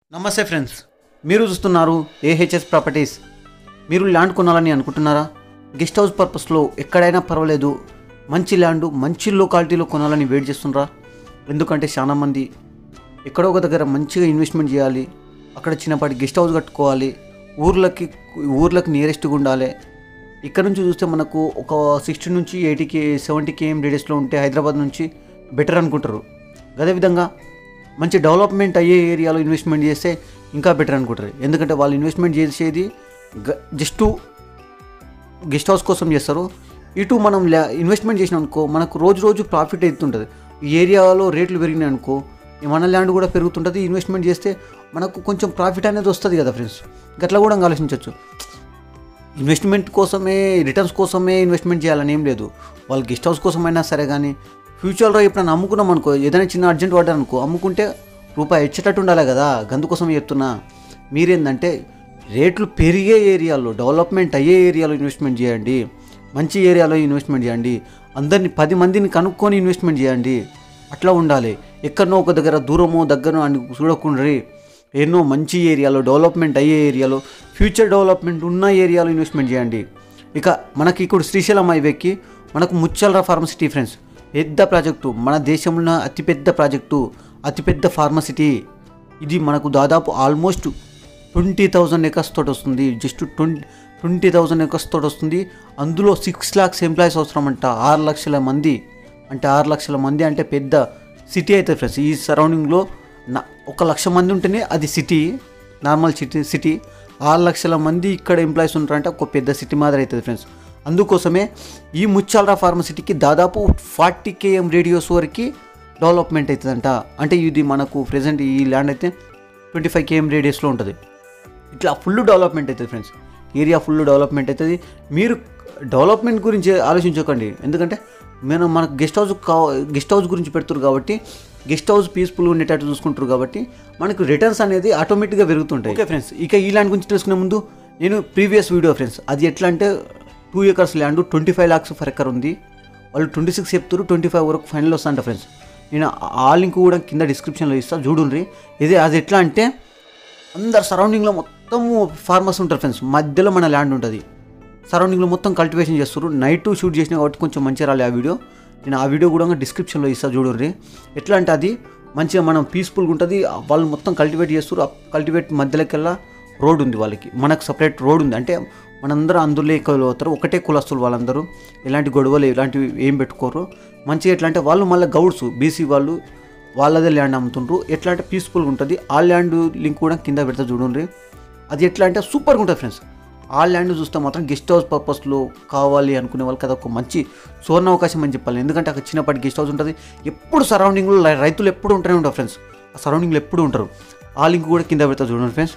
నమస్తే ఫ్రెండ్స్ మీరు చూస్తున్నారు ఏహెచ్ఎస్ ప్రాపర్టీస్ మీరు ల్యాండ్ కొనాలని అనుకుంటున్నారా గెస్ట్ హౌస్ పర్పస్లో ఎక్కడైనా పర్వాలేదు మంచి ల్యాండ్ మంచి లొకాలిటీలో కొనాలని వెయిట్ చేస్తున్నారా ఎందుకంటే చాలా మంది ఎక్కడో ఒక దగ్గర మంచిగా ఇన్వెస్ట్మెంట్ చేయాలి అక్కడ చిన్నపాటి గెస్ట్ హౌస్ కట్టుకోవాలి ఊర్లకి ఊర్లకు నియరెస్ట్గా ఉండాలి ఇక్కడ నుంచి చూస్తే మనకు ఒక సిక్స్టీ నుంచి ఎయిటీకి సెవెంటీ కేఎం రేడియస్లో ఉంటే హైదరాబాద్ నుంచి బెటర్ అనుకుంటారు అదేవిధంగా మంచి డెవలప్మెంట్ అయ్యే ఏరియాలో ఇన్వెస్ట్మెంట్ చేస్తే ఇంకా బెటర్ అనుకుంటారు ఎందుకంటే వాళ్ళు ఇన్వెస్ట్మెంట్ చేసేది జస్ట్ గెస్ట్ హౌస్ కోసం చేస్తారు ఇటు మనం ల్యా ఇన్వెస్ట్మెంట్ చేసినాం అనుకో మనకు రోజు రోజు ప్రాఫిట్ అవుతుంటుంది ఈ ఏరియాలో రేట్లు పెరిగినాయి అనుకో ఈ మన ల్యాండ్ కూడా పెరుగుతుంటుంది ఇన్వెస్ట్మెంట్ చేస్తే మనకు కొంచెం ప్రాఫిట్ అనేది వస్తుంది కదా ఫ్రెండ్స్ గట్లా కూడా ఆలోచించవచ్చు ఇన్వెస్ట్మెంట్ కోసమే రిటర్న్స్ కోసమే ఇన్వెస్ట్మెంట్ చేయాలని ఏం లేదు వాళ్ళు గెస్ట్ హౌస్ కోసమైనా సరే కానీ ఫ్యూచర్లో ఎప్పుడైనా అమ్ముకున్నాం అనుకో ఏదైనా చిన్న అర్జెంట్ పడ్డారు అనుకో అమ్ముకుంటే రూపాయి ఇచ్చేటట్టు ఉండాలి కదా గందుకోసం చెప్తున్నా మీరేందంటే రేట్లు పెరిగే ఏరియాలో డెవలప్మెంట్ అయ్యే ఏరియాలో ఇన్వెస్ట్మెంట్ చేయండి మంచి ఏరియాలో ఇన్వెస్ట్మెంట్ చేయండి అందరిని పది మందిని కనుక్కొని ఇన్వెస్ట్మెంట్ చేయండి అట్లా ఉండాలి ఎక్కడనో ఒక దగ్గర దూరమో దగ్గరనో అని చూడకుండ్రి ఎన్నో మంచి ఏరియాలో డెవలప్మెంట్ అయ్యే ఏరియాలో ఫ్యూచర్ డెవలప్మెంట్ ఉన్న ఏరియాలో ఇన్వెస్ట్మెంట్ చేయండి ఇక మనకి ఇప్పుడు శ్రీశైలం హైవేకి మనకు ముచ్చల్రా ఫార్మసిటీ ఫ్రెండ్స్ పెద్ద ప్రాజెక్టు మన దేశంలో అతిపెద్ద ప్రాజెక్టు అతిపెద్ద ఫార్మసిటీ ఇది మనకు దాదాపు ఆల్మోస్ట్ ట్వంటీ థౌజండ్ ఎకర్స్ తోటి వస్తుంది just twenty twenty thousand acres తోటి వస్తుంది అందులో సిక్స్ ల్యాక్స్ ఎంప్లాయీస్ అవసరం అంట ఆరు లక్షల మంది అంటే ఆరు లక్షల మంది అంటే పెద్ద సిటీ అవుతుంది ఫ్రెండ్స్ ఈ సరౌండింగ్లో నా ఒక లక్ష మంది ఉంటేనే అది సిటీ నార్మల్ సిటీ సిటీ ఆరు లక్షల మంది ఇక్కడ ఎంప్లాయీస్ ఉంటారంటే ఒక పెద్ద సిటీ మాదిరి అవుతుంది ఫ్రెండ్స్ అందుకోసమే ఈ ముచ్చాలరా ఫార్మసిటీకి దాదాపు ఫార్టీ కేఎం రేడియోస్ వరకు డెవలప్మెంట్ అవుతుందంట అంటే ఇది మనకు ప్రజెంట్ ఈ ల్యాండ్ అయితే ట్వంటీ ఫైవ్ కేఎం రేడియస్లో ఉంటుంది ఇట్లా ఫుల్ డెవలప్మెంట్ అవుతుంది ఫ్రెండ్స్ ఏరియా ఫుల్ డెవలప్మెంట్ అవుతుంది మీరు డెవలప్మెంట్ గురించి ఆలోచించకండి ఎందుకంటే మేము మనకు గెస్ట్ హౌస్ కా గెస్ట్ హౌస్ గురించి పెడుతున్నారు కాబట్టి గెస్ట్ హౌస్ పీస్ఫుల్ ఉండేటట్టు చూసుకుంటారు కాబట్టి మనకు రిటర్న్స్ అనేది ఆటోమేటిక్గా పెరుగుతుంటాయి ఓకే ఫ్రెండ్స్ ఇక ఈ ల్యాండ్ గురించి తెలుసుకునే ముందు నేను ప్రీవియస్ వీడియో ఫ్రెండ్స్ అది ఎట్లా అంటే two acres land twenty five lakhs for acre ఉంది వాళ్ళు ట్వంటీ సిక్స్ చెప్తారు ట్వంటీ ఫైవ్ వరకు ఫైనల్ వస్తాంట ఫ్రెండ్స్ నేను ఆ లింక్ కూడా కింద డిస్క్రిప్షన్లో ఇస్తాను చూడుండ్రి ఇది అది ఎట్లా అంటే అందరు సరౌండింగ్లో మొత్తము ఫార్మర్స్ ఉంటారు ఫ్రెండ్స్ మధ్యలో మన ల్యాండ్ ఉంటుంది సరౌండింగ్లో మొత్తం కల్టివేషన్ చేస్తారు నైట్ షూట్ చేసిన కాబట్టి కొంచెం మంచిగా రాలే ఆ వీడియో నేను ఆ వీడియో కూడా డిస్క్రిప్షన్లో ఇస్తాను చూడండి ఎట్లా అంటే అది మంచిగా మనం పీస్ఫుల్గా ఉంటుంది వాళ్ళు మొత్తం కల్టివేట్ చేస్తారు ఆ కల్టివేట్ మధ్యలోకెల్లా రోడ్ ఉంది వాళ్ళకి మనకు సపరేట్ రోడ్ ఉంది అంటే మనందరూ అందులో అవుతారు ఒకటే కులస్తులు వాళ్ళందరూ ఎలాంటి గొడవలు ఇలాంటివి ఏం పెట్టుకోరు మంచిగా ఎట్లా అంటే వాళ్ళు మళ్ళీ గౌడ్స్ బీసీ వాళ్ళు వాళ్ళదే ల్యాండ్ అమ్ముతుండ్రు ఎట్లా అంటే పీస్ఫుల్గా ఉంటుంది ఆ ల్యాండ్ లింక్ కూడా కింద పెడతా చూడండి అది ఎట్లా అంటే సూపర్గా ఉంటుంది ఫ్రెండ్స్ ఆ ల్యాండ్ చూస్తే మాత్రం గెస్ట్ హౌస్ పర్పస్లో కావాలి అనుకునే వాళ్ళకి అది ఒక మంచి సువర్ణ అవకాశం అని చెప్పాలి ఎందుకంటే అక్కడ చిన్నపాటి గెస్ట్ హౌస్ ఉంటుంది ఎప్పుడు సరౌండింగ్లో రైతులు ఎప్పుడు ఉంటూనే ఉంటారు ఫ్రెండ్స్ ఆ సరౌండింగ్లో ఎప్పుడు ఉంటారు ఆ లింక్ కూడా కింద పెడతా చూడండి ఫ్రెండ్స్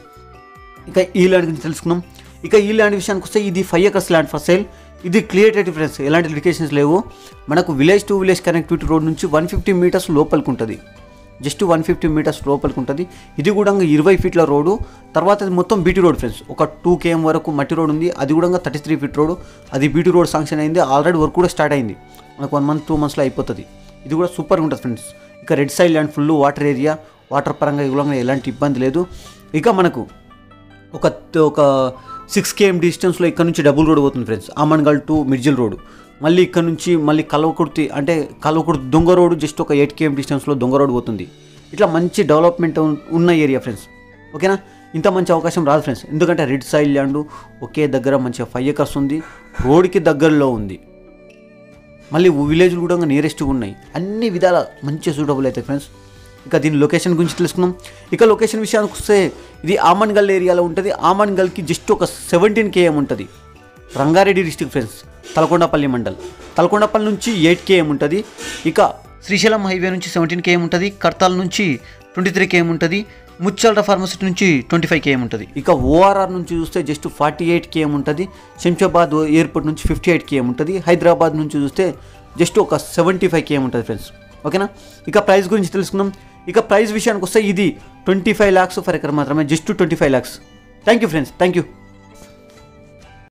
ఇక ఈ ల్యాండ్ గురించి తెలుసుకున్నాం ఇక ఈ ల్యాండ్ విషయానికి వస్తే ఇది five acres land for sale ఇది క్లియర్ ఫ్రెండ్స్ ఎలాంటి లిటికేషన్స్ లేవు మనకు village to village connectivity road నుంచి వన్ ఫిఫ్టీ మీటర్స్ లోపలికి ఉంటుంది జస్ట్ వన్ ఫిఫ్టీ మీటర్స్ లోపలికి ఉంటుంది ఇది కూడా ఇరవై ఫీట్ల రోడ్డు తర్వాత అది మొత్తం బీటీ రోడ్ ఫ్రెండ్స్ ఒక టూ కేఎం వరకు మట్టి రోడ్ ఉంది అది కూడా థర్టీ త్రీ ఫీట్ రోడ్ అది బీటీ రోడ్ శాంక్షన్ అయింది ఆల్రెడీ వర్క్ కూడా స్టార్ట్ అయింది మనకు వన్ మంత్ టూ మంత్స్లో అయిపోతుంది ఇది కూడా సూపర్గా ఉంటుంది ఫ్రెండ్స్ ఇక red side land full water area water పరంగా ఇవ్వడంగా ఎలాంటి ఇబ్బంది లేదు ఇక మనకు ఒక ఒక సిక్స్ కేఎం డిస్టెన్స్లో ఇక్కడ నుంచి డబుల్ రోడ్ పోతుంది friends Amangal to Mirjil road మళ్ళీ ఇక్కడ నుంచి మళ్ళీ కలవకుర్తి అంటే కలవకుర్తి దొంగ రోడ్ జస్ట్ ఒక ఎయిట్ కేఎం డిస్టెన్స్లో దొంగ రోడ్ పోతుంది ఇట్లా మంచి డెవలప్మెంట్ ఉన్న ఏరియా ఫ్రెండ్స్ ఓకేనా ఇంత మంచి అవకాశం రాదు ఫ్రెండ్స్ ఎందుకంటే రెడ్ సైడ్ ల్యాండ్ ఒకే దగ్గర మంచిగా ఫైవ్ ఎకర్స్ ఉంది రోడ్కి దగ్గరలో ఉంది మళ్ళీ విలేజ్లు కూడా నియరెస్ట్గా ఉన్నాయి అన్ని విధాల మంచిగా సూటబుల్ అవుతాయి ఫ్రెండ్స్ ఇక దీని లొకేషన్ గురించి తెలుసుకుందాం ఇక లొకేషన్ విషయానికి వస్తే ఇది ఆమన్గల్ ఏరియాలో ఉంటుంది ఆమన్గల్కి జస్ట్ ఒక సెవెంటీన్ కేఎం ఉంటుంది రంగారెడ్డి డిస్టిక్ ఫ్రెండ్స్ తలకొండపల్లి మండల్ తలకొండపల్లి నుంచి ఎయిట్ కేఎం ఉంటుంది ఇక శ్రీశైలం హైవే నుంచి సెవెంటీన్ కేఎం ఉంటుంది కర్తాల్ నుంచి ట్వంటీ త్రీ కేఎం ఉంటుంది ముచ్చల్ర ఫార్మసిటీ నుంచి ట్వంటీ ఫైవ్ కేఎం ఉంటుంది ఇక ఓఆర్ఆర్ నుంచి చూస్తే జస్ట్ ఫార్టీ ఎయిట్ కేఎం ఉంటుంది శంషాబాద్ ఎయిర్పోర్ట్ నుంచి ఫిఫ్టీ ఎయిట్ కేఎం ఉంటుంది హైదరాబాద్ నుంచి చూస్తే జస్ట్ ఒక సెవెంటీ ఫైవ్ కేఎం ఉంటుంది ఫ్రెండ్స్ ఓకేనా ఇక ప్రైస్ గురించి తెలుసుకుందాం ఇక ప్రైస్ విషయానికి వస్తే ఇది twenty five lakhs for acre మాత్రమే just twenty five lakhs thank you friends thank you